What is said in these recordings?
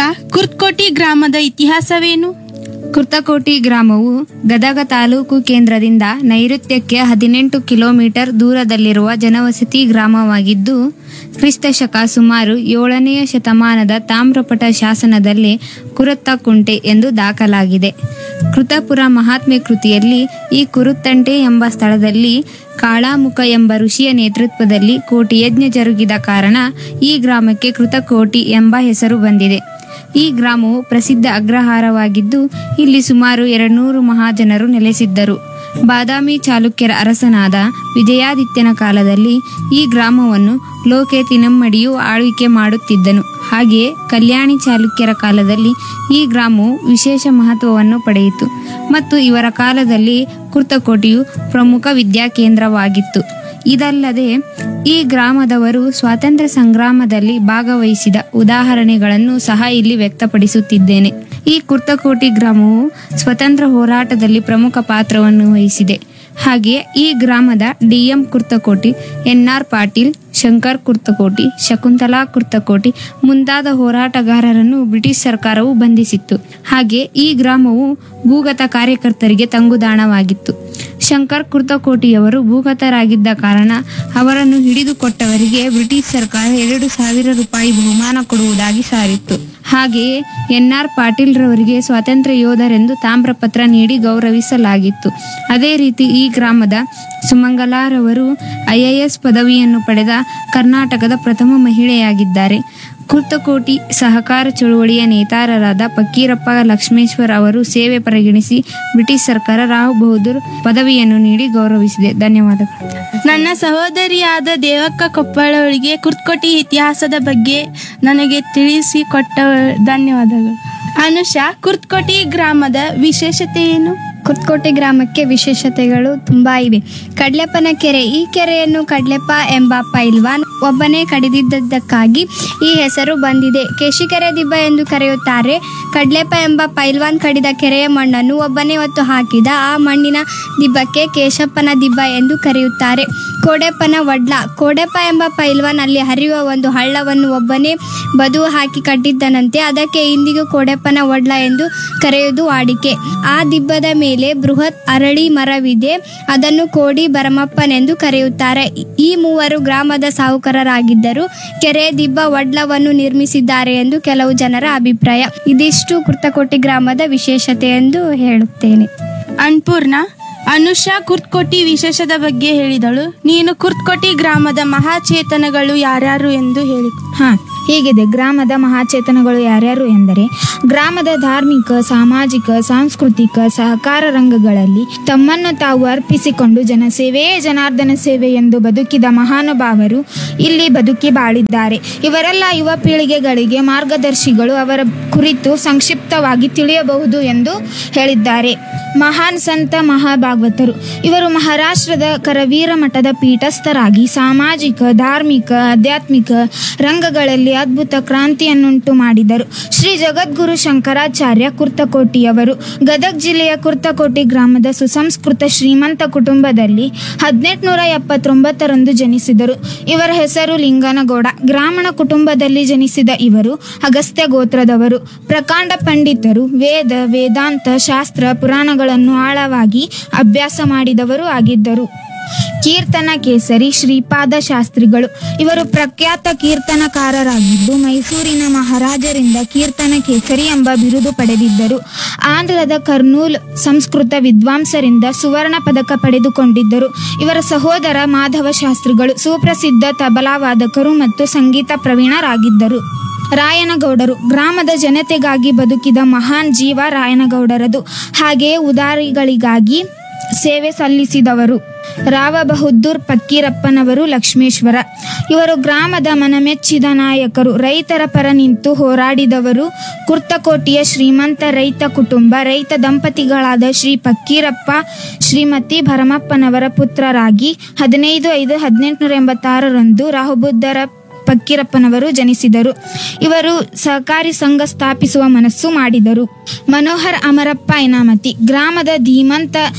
ಕುರ್ತ್ಕೋಟಿ ಗ್ರಾಮದ ಇತಿಹಾಸವೇನು ಕುರ್ತಕೋಟಿ ಗ್ರಾಮವು ಗದಗ ತಾಲೂಕು ಕೇಂದ್ರದಿಂದ ನೈಋತ್ಯಕ್ಕೆ ಹದಿನೆಂಟು ಕಿಲೋಮೀಟರ್ ದೂರದಲ್ಲಿರುವ ಜನವಸತಿ ಗ್ರಾಮವಾಗಿದ್ದು ಕ್ರಿಸ್ತ ಶಕ ಸುಮಾರು ಏಳನೆಯ ಶತಮಾನದ ತಾಮ್ರಪಟ ಶಾಸನದಲ್ಲಿ ಕುರುತ್ತಕುಂಟೆ ಎಂದು ದಾಖಲಾಗಿದೆ ಕೃತಪುರ ಮಹಾತ್ಮೆ ಕೃತಿಯಲ್ಲಿ ಈ ಕುರುತ್ತಂಟೆ ಎಂಬ ಸ್ಥಳದಲ್ಲಿ ಕಾಳಾಮುಖ ಎಂಬ ಋಷಿಯ ನೇತೃತ್ವದಲ್ಲಿ ಕೋಟಿ ಯಜ್ಞ ಜರುಗಿದ ಕಾರಣ ಈ ಗ್ರಾಮಕ್ಕೆ ಕೃತಕೋಟಿ ಎಂಬ ಹೆಸರು ಬಂದಿದೆ ಈ ಗ್ರಾಮವು ಪ್ರಸಿದ್ಧ ಅಗ್ರಹಾರವಾಗಿದ್ದು ಇಲ್ಲಿ ಸುಮಾರು ಎರಡ್ನೂರು ಮಹಾಜನರು ನೆಲೆಸಿದ್ದರು ಬಾದಾಮಿ ಚಾಲುಕ್ಯರ ಅರಸನಾದ ವಿಜಯಾದಿತ್ಯನ ಕಾಲದಲ್ಲಿ ಈ ಗ್ರಾಮವನ್ನು ಲೋಕೆ ತಿನಮ್ಮಡಿಯು ಆಳ್ವಿಕೆ ಮಾಡುತ್ತಿದ್ದನು ಹಾಗೆಯೇ ಕಲ್ಯಾಣಿ ಚಾಲುಕ್ಯರ ಕಾಲದಲ್ಲಿ ಈ ಗ್ರಾಮವು ವಿಶೇಷ ಮಹತ್ವವನ್ನು ಪಡೆಯಿತು ಮತ್ತು ಇವರ ಕಾಲದಲ್ಲಿ ಕುರ್ತಕೋಟೆಯು ಪ್ರಮುಖ ವಿದ್ಯಾಕೇಂದ್ರವಾಗಿತ್ತು ಇದಲ್ಲದೆ ಈ ಗ್ರಾಮದವರು ಸ್ವಾತಂತ್ರ್ಯ ಸಂಗ್ರಾಮದಲ್ಲಿ ಭಾಗವಹಿಸಿದ ಉದಾಹರಣೆಗಳನ್ನು ಸಹ ಇಲ್ಲಿ ವ್ಯಕ್ತಪಡಿಸುತ್ತಿದ್ದೇನೆ ಈ ಕುರ್ತಕೋಟಿ ಗ್ರಾಮವು ಸ್ವತಂತ್ರ ಹೋರಾಟದಲ್ಲಿ ಪ್ರಮುಖ ಪಾತ್ರವನ್ನು ವಹಿಸಿದೆ ಹಾಗೆಯೇ ಈ ಗ್ರಾಮದ ಡಿಎಂ ಕುರ್ತಕೋಟಿ ಎನ್ಆರ್ ಪಾಟೀಲ್ ಶಂಕರ್ ಕುರ್ತಕೋಟಿ ಶಕುಂತಲಾ ಕುರ್ತಕೋಟಿ ಮುಂತಾದ ಹೋರಾಟಗಾರರನ್ನು ಬ್ರಿಟಿಷ್ ಸರ್ಕಾರವು ಬಂಧಿಸಿತ್ತು ಹಾಗೆ ಈ ಗ್ರಾಮವು ಭೂಗತ ಕಾರ್ಯಕರ್ತರಿಗೆ ತಂಗುದಾಣವಾಗಿತ್ತು ಶಂಕರ್ ಕುರ್ತಕೋಟಿಯವರು ಭೂಗತರಾಗಿದ್ದ ಕಾರಣ ಅವರನ್ನು ಹಿಡಿದುಕೊಟ್ಟವರಿಗೆ ಬ್ರಿಟಿಷ್ ಸರ್ಕಾರ ಎರಡು ಸಾವಿರ ರೂಪಾಯಿ ಬಹುಮಾನ ಕೊಡುವುದಾಗಿ ಸಾರಿತ್ತು ಹಾಗೆಯೇ ಎನ್ಆರ್ ಪಾಟೀಲ್ ರವರಿಗೆ ಸ್ವಾತಂತ್ರ್ಯ ಯೋಧರೆಂದು ತಾಮ್ರಪತ್ರ ನೀಡಿ ಗೌರವಿಸಲಾಗಿತ್ತು ಅದೇ ರೀತಿ ಈ ಗ್ರಾಮದ ಸುಮಂಗಲಾರವರು ಐಎಎಸ್ ಪದವಿಯನ್ನು ಪಡೆದ ಕರ್ನಾಟಕದ ಪ್ರಥಮ ಮಹಿಳೆಯಾಗಿದ್ದಾರೆ ಕುರ್ತಕೋಟಿ ಸಹಕಾರ ಚಳುವಳಿಯ ನೇತಾರರಾದ ಫಕೀರಪ್ಪ ಲಕ್ಷ್ಮೇಶ್ವರ್ ಅವರು ಸೇವೆ ಪರಿಗಣಿಸಿ ಬ್ರಿಟಿಷ್ ಸರ್ಕಾರ ರಾವ್ ಬಹದ್ದೂರ್ ಪದವಿಯನ್ನು ನೀಡಿ ಗೌರವಿಸಿದೆ ಧನ್ಯವಾದಗಳು ನನ್ನ ಸಹೋದರಿಯಾದ ದೇವಕ್ಕ ಕೊಪ್ಪಳವಳಿಗೆ ಕುರ್ತ್ಕೋಟಿ ಇತಿಹಾಸದ ಬಗ್ಗೆ ನನಗೆ ತಿಳಿಸಿಕೊಟ್ಟ ಧನ್ಯವಾದಗಳು ಅನುಷಾ ಕುರ್ತ್ಕೋಟಿ ಗ್ರಾಮದ ವಿಶೇಷತೆ ಏನು ಕುರ್ತಕೋಟೆ ಗ್ರಾಮಕ್ಕೆ ವಿಶೇಷತೆಗಳು ತುಂಬಾ ಇವೆ ಕಡ್ಲೆಪ್ಪನ ಕೆರೆ ಈ ಕೆರೆಯನ್ನು ಕಡ್ಲೆಪ್ಪ ಎಂಬ ಪೈಲ್ವಾನ್ ಒಬ್ಬನೇ ಕಡಿದಿದ್ದಕ್ಕಾಗಿ ಈ ಹೆಸರು ಬಂದಿದೆ ಕೇಶಿಕೆರೆ ದಿಬ್ಬ ಎಂದು ಕರೆಯುತ್ತಾರೆ ಕಡ್ಲೆಪ್ಪ ಎಂಬ ಪೈಲ್ವಾನ್ ಕಡಿದ ಕೆರೆಯ ಮಣ್ಣನ್ನು ಒಬ್ಬನೇ ಹೊತ್ತು ಹಾಕಿದ ಆ ಮಣ್ಣಿನ ದಿಬ್ಬಕ್ಕೆ ಕೇಶಪ್ಪನ ದಿಬ್ಬ ಎಂದು ಕರೆಯುತ್ತಾರೆ ಕೋಡೆಪ್ಪನ ವಡ್ಲ ಕೋಡೆಪ್ಪ ಎಂಬ ಪೈಲ್ವಾನ್ ಅಲ್ಲಿ ಹರಿಯುವ ಒಂದು ಹಳ್ಳವನ್ನು ಒಬ್ಬನೇ ಬದು ಹಾಕಿ ಕಟ್ಟಿದ್ದನಂತೆ ಅದಕ್ಕೆ ಇಂದಿಗೂ ಕೋಡೆಪ್ಪನ ವಡ್ಲ ಎಂದು ಕರೆಯುವುದು ವಾಡಿಕೆ ಆ ದಿಬ್ಬದ ಮೇಲೆ ಬೃಹತ್ ಅರಳಿ ಮರವಿದೆ ಅದನ್ನು ಕೋಡಿ ಭರಮಪ್ಪನೆಂದು ಕರೆಯುತ್ತಾರೆ ಈ ಮೂವರು ಗ್ರಾಮದ ಸಾಹುಕಾರರಾಗಿದ್ದರು ಕೆರೆ ದಿಬ್ಬ ವಡ್ಲವನ್ನು ನಿರ್ಮಿಸಿದ್ದಾರೆ ಎಂದು ಕೆಲವು ಜನರ ಅಭಿಪ್ರಾಯ ಇದಿಷ್ಟು ಕುರ್ತಕೋಟಿ ಗ್ರಾಮದ ವಿಶೇಷತೆ ಎಂದು ಹೇಳುತ್ತೇನೆ ಅನ್ಪೂರ್ಣ ಅನುಷಾ ಕುರ್ತ್ಕೋಟಿ ವಿಶೇಷದ ಬಗ್ಗೆ ಹೇಳಿದಳು ನೀನು ಕುರ್ತ್ಕೋಟಿ ಗ್ರಾಮದ ಮಹಾಚೇತನಗಳು ಯಾರ್ಯಾರು ಎಂದು ಹೇಳಿ ಹಾ ಹೀಗಿದೆ ಗ್ರಾಮದ ಮಹಾಚೇತನಗಳು ಯಾರ್ಯಾರು ಎಂದರೆ ಗ್ರಾಮದ ಧಾರ್ಮಿಕ ಸಾಮಾಜಿಕ ಸಾಂಸ್ಕೃತಿಕ ಸಹಕಾರ ರಂಗಗಳಲ್ಲಿ ತಮ್ಮನ್ನು ತಾವು ಅರ್ಪಿಸಿಕೊಂಡು ಜನಸೇವೆಯೇ ಜನಾರ್ದನ ಸೇವೆ ಎಂದು ಬದುಕಿದ ಮಹಾನುಭಾವರು ಇಲ್ಲಿ ಬದುಕಿ ಬಾಳಿದ್ದಾರೆ ಇವರೆಲ್ಲ ಯುವ ಪೀಳಿಗೆಗಳಿಗೆ ಮಾರ್ಗದರ್ಶಿಗಳು ಅವರ ಕುರಿತು ಸಂಕ್ಷಿಪ್ತವಾಗಿ ತಿಳಿಯಬಹುದು ಎಂದು ಹೇಳಿದ್ದಾರೆ ಮಹಾನ್ ಸಂತ ಮಹಾಭಾಗವತರು ಇವರು ಮಹಾರಾಷ್ಟ್ರದ ಕರವೀರ ಮಠದ ಪೀಠಸ್ಥರಾಗಿ ಸಾಮಾಜಿಕ ಧಾರ್ಮಿಕ ಆಧ್ಯಾತ್ಮಿಕ ರಂಗಗಳಲ್ಲಿ ಅದ್ಭುತ ಕ್ರಾಂತಿಯನ್ನುಂಟು ಮಾಡಿದರು ಶ್ರೀ ಜಗದ್ಗುರು ಶಂಕರಾಚಾರ್ಯ ಕುರ್ತಕೋಟಿಯವರು ಗದಗ ಜಿಲ್ಲೆಯ ಕುರ್ತಕೋಟಿ ಗ್ರಾಮದ ಸುಸಂಸ್ಕೃತ ಶ್ರೀಮಂತ ಕುಟುಂಬದಲ್ಲಿ ಹದಿನೆಂಟುನೂರ ಎಪ್ಪತ್ತೊಂಬತ್ತರಂದು ಜನಿಸಿದರು ಇವರ ಹೆಸರು ಲಿಂಗನಗೌಡ ಗ್ರಾಮಣ ಕುಟುಂಬದಲ್ಲಿ ಜನಿಸಿದ ಇವರು ಅಗಸ್ತ್ಯ ಗೋತ್ರದವರು ಪ್ರಕಾಂಡ ಪಂಡಿತರು ವೇದ ವೇದಾಂತ ಶಾಸ್ತ್ರ ಪುರಾಣಗಳನ್ನು ಆಳವಾಗಿ ಅಭ್ಯಾಸ ಮಾಡಿದವರು ಆಗಿದ್ದರು ಕೀರ್ತನ ಕೇಸರಿ ಶ್ರೀಪಾದ ಶಾಸ್ತ್ರಿಗಳು ಇವರು ಪ್ರಖ್ಯಾತ ಕೀರ್ತನಕಾರರಾಗಿದ್ದು ಮೈಸೂರಿನ ಮಹಾರಾಜರಿಂದ ಕೀರ್ತನ ಕೇಸರಿ ಎಂಬ ಬಿರುದು ಪಡೆದಿದ್ದರು ಆಂಧ್ರದ ಕರ್ನೂಲ್ ಸಂಸ್ಕೃತ ವಿದ್ವಾಂಸರಿಂದ ಸುವರ್ಣ ಪದಕ ಪಡೆದುಕೊಂಡಿದ್ದರು ಇವರ ಸಹೋದರ ಮಾಧವ ಶಾಸ್ತ್ರಿಗಳು ಸುಪ್ರಸಿದ್ಧ ತಬಲಾವಾದಕರು ಮತ್ತು ಸಂಗೀತ ಪ್ರವೀಣರಾಗಿದ್ದರು ರಾಯನಗೌಡರು ಗ್ರಾಮದ ಜನತೆಗಾಗಿ ಬದುಕಿದ ಮಹಾನ್ ಜೀವ ರಾಯನಗೌಡರದು ಹಾಗೆಯೇ ಉದಾರಿಗಳಿಗಾಗಿ ಸೇವೆ ಸಲ್ಲಿಸಿದವರು ರಾವ ಬಹದ್ದೂರ್ ಫಕ್ಕೀರಪ್ಪನವರು ಲಕ್ಷ್ಮೇಶ್ವರ ಇವರು ಗ್ರಾಮದ ಮನಮೆಚ್ಚಿದ ನಾಯಕರು ರೈತರ ಪರ ನಿಂತು ಹೋರಾಡಿದವರು ಕುರ್ತಕೋಟಿಯ ಶ್ರೀಮಂತ ರೈತ ಕುಟುಂಬ ರೈತ ದಂಪತಿಗಳಾದ ಶ್ರೀ ಫಕ್ಕೀರಪ್ಪ ಶ್ರೀಮತಿ ಭರಮಪ್ಪನವರ ಪುತ್ರರಾಗಿ ಹದಿನೈದು ಐದು ಹದಿನೆಂಟುನೂರ ಎಂಬತ್ತಾರರಂದು ರಾಹುಬುದ್ಧರ ಫಕ್ಕೀರಪ್ಪನವರು ಜನಿಸಿದರು ಇವರು ಸಹಕಾರಿ ಸಂಘ ಸ್ಥಾಪಿಸುವ ಮನಸ್ಸು ಮಾಡಿದರು ಮನೋಹರ್ ಅಮರಪ್ಪ ಇನಾಮತಿ ಗ್ರಾಮದ ಧೀಮಂತ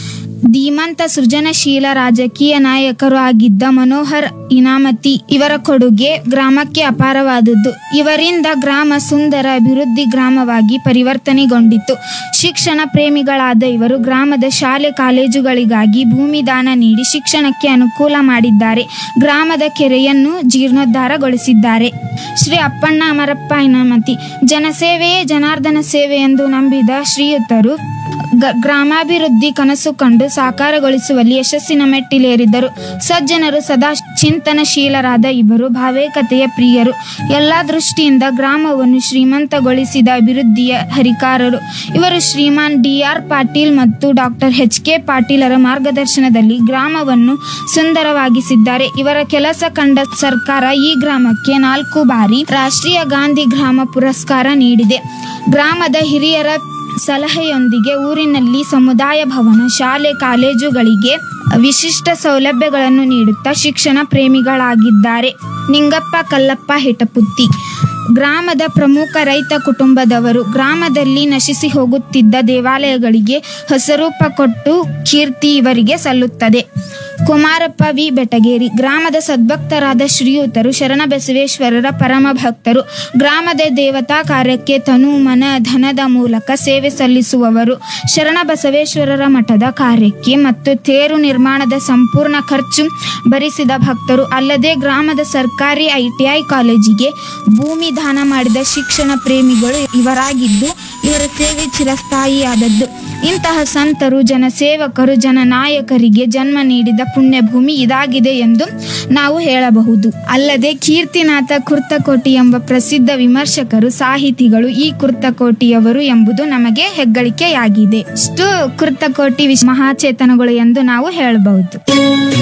ಧೀಮಂತ ಸೃಜನಶೀಲ ರಾಜಕೀಯ ನಾಯಕರು ಆಗಿದ್ದ ಮನೋಹರ್ ಇನಾಮತಿ ಇವರ ಕೊಡುಗೆ ಗ್ರಾಮಕ್ಕೆ ಅಪಾರವಾದದ್ದು ಇವರಿಂದ ಗ್ರಾಮ ಸುಂದರ ಅಭಿವೃದ್ಧಿ ಗ್ರಾಮವಾಗಿ ಪರಿವರ್ತನೆಗೊಂಡಿತು ಶಿಕ್ಷಣ ಪ್ರೇಮಿಗಳಾದ ಇವರು ಗ್ರಾಮದ ಶಾಲೆ ಕಾಲೇಜುಗಳಿಗಾಗಿ ಭೂಮಿ ದಾನ ನೀಡಿ ಶಿಕ್ಷಣಕ್ಕೆ ಅನುಕೂಲ ಮಾಡಿದ್ದಾರೆ ಗ್ರಾಮದ ಕೆರೆಯನ್ನು ಜೀರ್ಣೋದ್ಧಾರಗೊಳಿಸಿದ್ದಾರೆ ಶ್ರೀ ಅಪ್ಪಣ್ಣ ಅಮರಪ್ಪ ಇನಾಮತಿ ಜನಸೇವೆಯೇ ಜನಾರ್ದನ ಸೇವೆ ಎಂದು ನಂಬಿದ ಶ್ರೀಯುತರು ಗ- ಗ್ರಾಮಾಭಿವೃದ್ಧಿ ಕನಸು ಕಂಡು ಸಾಕಾರಗೊಳಿಸುವಲ್ಲಿ ಯಶಸ್ಸಿನ ಮೆಟ್ಟಿಲೇರಿದ್ದರು ಸಜ್ಜನರು ಸದಾ ಚಿಂತನಶೀಲರಾದ ಇವರು ಭಾವೇಕತೆಯ ಪ್ರಿಯರು ಎಲ್ಲ ದೃಷ್ಟಿಯಿಂದ ಗ್ರಾಮವನ್ನು ಶ್ರೀಮಂತಗೊಳಿಸಿದ ಅಭಿವೃದ್ಧಿಯ ಹರಿಕಾರರು ಇವರು ಶ್ರೀಮಾನ್ ಡಿ ಆರ್ ಪಾಟೀಲ್ ಮತ್ತು ಡಾಕ್ಟರ್ ಎಚ್ ಕೆ ಪಾಟೀಲರ ಮಾರ್ಗದರ್ಶನದಲ್ಲಿ ಗ್ರಾಮವನ್ನು ಸುಂದರವಾಗಿಸಿದ್ದಾರೆ ಇವರ ಕೆಲಸ ಕಂಡ ಸರ್ಕಾರ ಈ ಗ್ರಾಮಕ್ಕೆ ನಾಲ್ಕು ಬಾರಿ ರಾಷ್ಟ್ರೀಯ ಗಾಂಧಿ ಗ್ರಾಮ ಪುರಸ್ಕಾರ ನೀಡಿದೆ ಗ್ರಾಮದ ಹಿರಿಯರ ಸಲಹೆಯೊಂದಿಗೆ ಊರಿನಲ್ಲಿ ಸಮುದಾಯ ಭವನ ಶಾಲೆ ಕಾಲೇಜುಗಳಿಗೆ ವಿಶಿಷ್ಟ ಸೌಲಭ್ಯಗಳನ್ನು ನೀಡುತ್ತಾ ಶಿಕ್ಷಣ ಪ್ರೇಮಿಗಳಾಗಿದ್ದಾರೆ ನಿಂಗಪ್ಪ ಕಲ್ಲಪ್ಪ ಹೆಟಪುತ್ತಿ ಗ್ರಾಮದ ಪ್ರಮುಖ ರೈತ ಕುಟುಂಬದವರು ಗ್ರಾಮದಲ್ಲಿ ನಶಿಸಿ ಹೋಗುತ್ತಿದ್ದ ದೇವಾಲಯಗಳಿಗೆ ಹೊಸರೂಪ ಕೊಟ್ಟು ಕೀರ್ತಿ ಇವರಿಗೆ ಸಲ್ಲುತ್ತದೆ ಕುಮಾರಪ್ಪ ವಿ ಬೆಟಗೇರಿ ಗ್ರಾಮದ ಸದ್ಭಕ್ತರಾದ ಶ್ರೀಯುತರು ಶರಣಬಸವೇಶ್ವರರ ಪರಮ ಭಕ್ತರು ಗ್ರಾಮದ ದೇವತಾ ಕಾರ್ಯಕ್ಕೆ ತನು ಮನ ಧನದ ಮೂಲಕ ಸೇವೆ ಸಲ್ಲಿಸುವವರು ಶರಣಬಸವೇಶ್ವರರ ಮಠದ ಕಾರ್ಯಕ್ಕೆ ಮತ್ತು ತೇರು ನಿರ್ಮಾಣದ ಸಂಪೂರ್ಣ ಖರ್ಚು ಭರಿಸಿದ ಭಕ್ತರು ಅಲ್ಲದೆ ಗ್ರಾಮದ ಸರ್ಕಾರಿ ಐಟಿಐ ಕಾಲೇಜಿಗೆ ಭೂಮಿ ದಾನ ಮಾಡಿದ ಶಿಕ್ಷಣ ಪ್ರೇಮಿಗಳು ಇವರಾಗಿದ್ದು ಇವರ ಸೇವೆ ಚಿರಸ್ಥಾಯಿಯಾದದ್ದು ಇಂತಹ ಸಂತರು ಜನಸೇವಕರು ಜನನಾಯಕರಿಗೆ ಜನ್ಮ ನೀಡಿದ ಪುಣ್ಯಭೂಮಿ ಇದಾಗಿದೆ ಎಂದು ನಾವು ಹೇಳಬಹುದು ಅಲ್ಲದೆ ಕೀರ್ತಿನಾಥ ಕುರ್ತಕೋಟಿ ಎಂಬ ಪ್ರಸಿದ್ಧ ವಿಮರ್ಶಕರು ಸಾಹಿತಿಗಳು ಈ ಕುರ್ತಕೋಟಿಯವರು ಎಂಬುದು ನಮಗೆ ಹೆಗ್ಗಳಿಕೆಯಾಗಿದೆ ಇಷ್ಟು ಕುರ್ತಕೋಟಿ ವಿಶ್- ಮಹಾಚೇತನಗಳು ಎಂದು ನಾವು ಹೇಳಬಹುದು